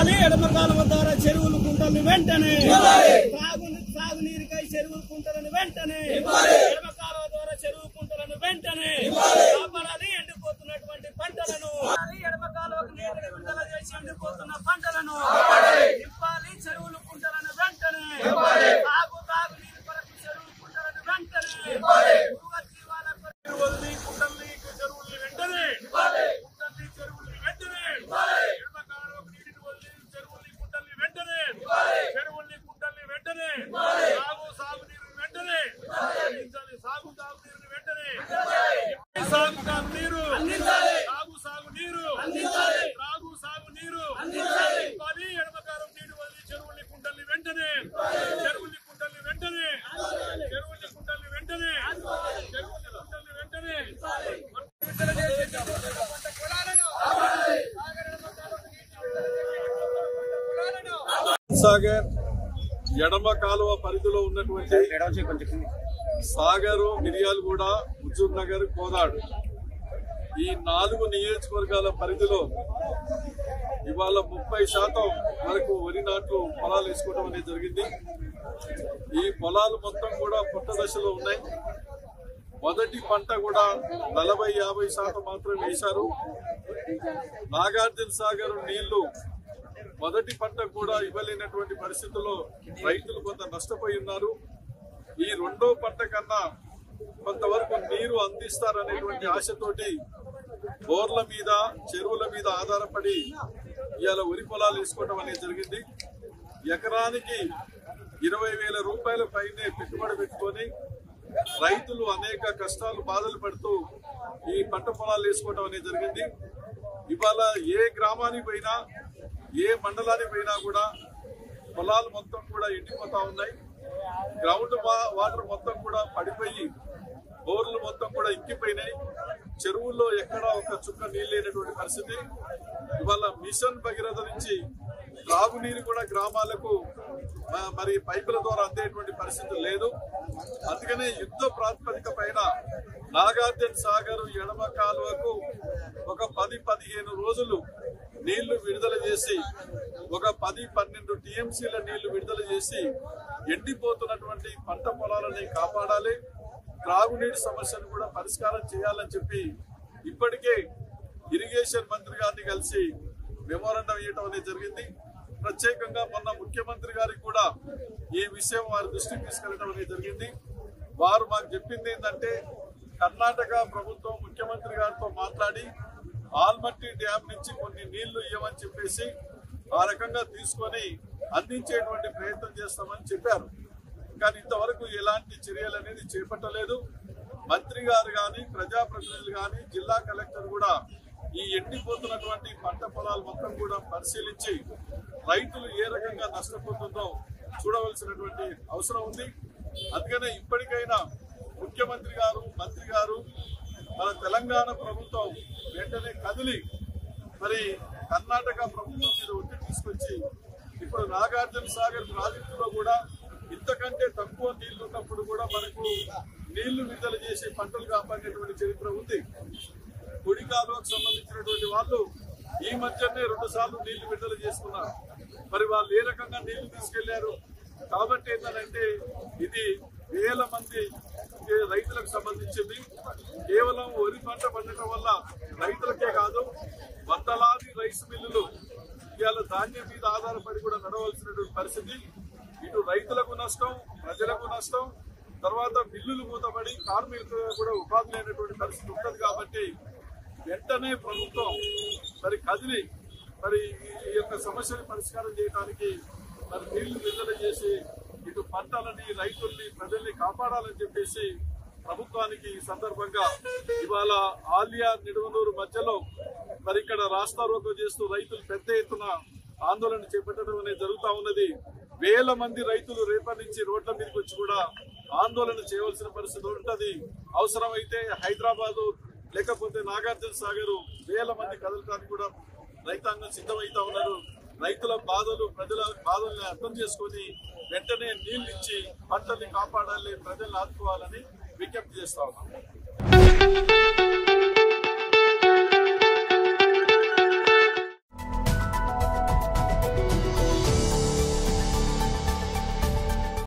నింపాలి ఎడమ కాలువ ద్వారా చెరువులు కుంటలను వెంటనే సాగు సాగునీరుకై చెరువులు కుంటలను వెంటనే ఎడమ కాలువ ద్వారా చెరువు కుంటలను వెంటనే కాపాడాలి ఎండిపోతున్నటువంటి పంటలను ఎడమ కాలువకు నీటిని విడుదల చేసి ఎండిపోతున్న పంటలను నింపాలి చెరువులు కుంటలను వెంటనే సాగు తాగునీరు కొరకు చెరువులు కుంటలను వెంటనే భూగర్భ జీవాల కొరకు చెరువుల్ని, కుంటల్ని, చెరువుల్ని వెంటనే కుంటల్ని, చెరువుల్ని వెంటనే ఎడమ కాలువకు నీటిని వదిలి చెరువుల్ని, కుంటల్ని వెంటనే చెరువుల్ని, కుంటల్ని వెంటనే సాగు సాగునీరు వెంటనే అందించాలి. సాగు సాగునీరుని వెంటనే సాగు సాగునీరు సాగు సాగునీరు సాగు సాగునీరు ఇవ్వాలి ఎడమకాలం నీరు వదిలి చెరువుల్ని కుంటల్ని వెంటనే చెరువుల్ని కుంటల్ని వెంటనే చెరువుల్ని కుంటల్ని వెంటనే చెరువుల్ని కుంటల్ని వెంటనే విడుదల చేసి పంట పొలాలను సాగర్ ఎడమ కాలువ పరిధిలో ఉన్నటువంటి సాగరు మిర్యాలగూడ హుజూర్ నగర్ కోదాడు ఈ నాలుగు నియోజకవర్గాల పరిధిలో ఇవాళ ముప్పై శాతం వరకు వరి నాట్లు పొలాలు వేసుకోవడం అనేది జరిగింది ఈ పొలాలు మొత్తం కూడా పుట్ట దశలో ఉన్నాయి మొదటి పంట కూడా నలభై యాభై శాతం మాత్రమే వేశారు నాగార్జున సాగర్ నీళ్లు మొదటి పంట కూడా ఇవ్వలేనటువంటి పరిస్థితుల్లో రైతులు కొంత నష్టపోయి ఉన్నారు ఈ రెండో పంట కన్నా కొంతవరకు నీరు అందిస్తారనేటువంటి ఆశతోటి బోర్ల మీద చెరువుల మీద ఆధారపడి ఇవాళ వరి పొలాలు వేసుకోవడం అనేది జరిగింది ఎకరానికి ఇరవై వేల రూపాయల పైనే పెట్టుబడి పెట్టుకొని రైతులు అనేక కష్టాలు బాధలు పడుతూ ఈ పంట పొలాలు వేసుకోవడం అనేది జరిగింది ఇవాళ ఏ గ్రామానికి పోయినా ఏ మండలానికి పోయినా కూడా పొలాలు మొత్తం కూడా ఎండిపోతా ఉన్నాయి గ్రౌండ్ వా- వాటర్ మొత్తం కూడా పడిపోయి బోర్లు మొత్తం కూడా ఇంకిపోయినాయి చెరువుల్లో ఎక్కడ ఒక చుక్క నీళ్ళు లేనటువంటి పరిస్థితి ఇవాళ మిషన్ భగీరథ నుంచి త్రాగునీరు కూడా గ్రామాలకు మ- మరి పైపుల ద్వారా అందేటువంటి పరిస్థితి లేదు అందుకనే యుద్ధ ప్రాతిపదిక పైన నాగార్జున సాగర్ ఎడమ కాలువకు ఒక పది పదిహేను రోజులు నీళ్లు విడుదల చేసి ఒక పది పన్నెండు టీఎంసీల నీళ్లు విడుదల చేసి ఎండిపోతున్నటువంటి పంట పొలాలని కాపాడాలి త్రాగునీటి సమస్యను కూడా పరిష్కారం చేయాలని చెప్పి ఇప్పటికే ఇరిగేషన్ మంత్రి గారిని కలిసి మెమోరండం ఇవ్వడం అనేది జరిగింది ప్రత్యేకంగా మొన్న ముఖ్యమంత్రి గారికి కూడా ఈ విషయం వారి దృష్టికి తీసుకెళ్లడం అనేది జరిగింది వారు మాకు చెప్పింది ఏంటంటే కర్ణాటక ప్రభుత్వం ముఖ్యమంత్రి గారితో మాట్లాడి ఆల్మట్టి డ్యామ్ నుంచి కొన్ని నీళ్లు ఇవ్వమని చెప్పేసి ఆ రకంగా తీసుకొని అందించేటువంటి ప్రయత్నం చేస్తామని చెప్పారు కానీ ఇంతవరకు ఎలాంటి చర్యలు అనేది చేపట్టలేదు మంత్రి గారు కానీ ప్రజాప్రతినిధులు కానీ జిల్లా కలెక్టర్ కూడా ఈ ఎండిపోతున్నటువంటి పంట పొలాలు మొత్తం కూడా పరిశీలించి రైతులు ఏ రకంగా నష్టపోతుందో చూడవలసినటువంటి అవసరం ఉంది అందుకనే ఇప్పటికైనా ముఖ్యమంత్రి గారు మంత్రి గారు మన తెలంగాణ ప్రభుత్వం వెంటనే కదిలి మరి కర్ణాటక ప్రభుత్వం మీద ఒత్తిడి తీసుకొచ్చి ఇప్పుడు నాగార్జున సాగర్ ప్రాజెక్టులో కూడా ఇంతకంటే తక్కువ నీళ్లు ఉన్నప్పుడు కూడా మనకు నీళ్లు విడుదల చేసి పంటలు కాపాడేటువంటి చరిత్ర ఉంది కుడి కాలువకు సంబంధించినటువంటి వాళ్ళు ఈ మధ్యనే రెండు సార్లు నీళ్లు విడుదల చేసుకున్నారు మరి వాళ్ళు ఏ రకంగా నీళ్లు తీసుకెళ్లారు కాబట్టి ఏంటంటే ఇది వేల మంది ఏ రైతులకు సంబంధించింది కేవలం వరి పంట పండటం వల్ల రైతులకే కాదు వందలాది రైస్ మిల్లులు ఇవాళ ధాన్యం మీద ఆధారపడి కూడా నడవలసినటువంటి పరిస్థితి ఇటు రైతులకు నష్టం ప్రజలకు నష్టం తర్వాత మిల్లులు మూతపడి కార్మికులకు కూడా ఉపాధి లేనటువంటి పరిస్థితి ఉంటుంది కాబట్టి వెంటనే ప్రభుత్వం మరి కదిలి మరి ఈ యొక్క సమస్యను పరిష్కారం చేయడానికి మరి నీళ్లు విడుదల చేసి ఇటు పంటలని రైతుల్ని ప్రజల్ని కాపాడాలని చెప్పేసి ప్రభుత్వానికి ఈ సందర్భంగా ఇవాళ ఆలియా నిడువనూరు మధ్యలో మరి ఇక్కడ రాస్తా రోకో చేస్తూ రైతులు పెద్ద ఎత్తున ఆందోళన చేపట్టడం అనేది జరుగుతా ఉన్నది వేల మంది రైతులు రేపటి నుంచి రోడ్ల మీదకి వచ్చి కూడా ఆందోళన చేయవలసిన పరిస్థితి ఉంటది అవసరమైతే హైదరాబాదు లేకపోతే నాగార్జున సాగర్ వేల మంది కదలటానికి కూడా రైతాంగం సిద్ధమైతా ఉన్నారు రైతుల బాధలు ప్రజల బాధల్ని అర్థం చేసుకొని వెంటనే నీళ్లు ఇచ్చి పంటల్ని కాపాడాలి ప్రజల్ని ఆదుకోవాలని విజ్ఞప్తి చేస్తా ఉన్నాం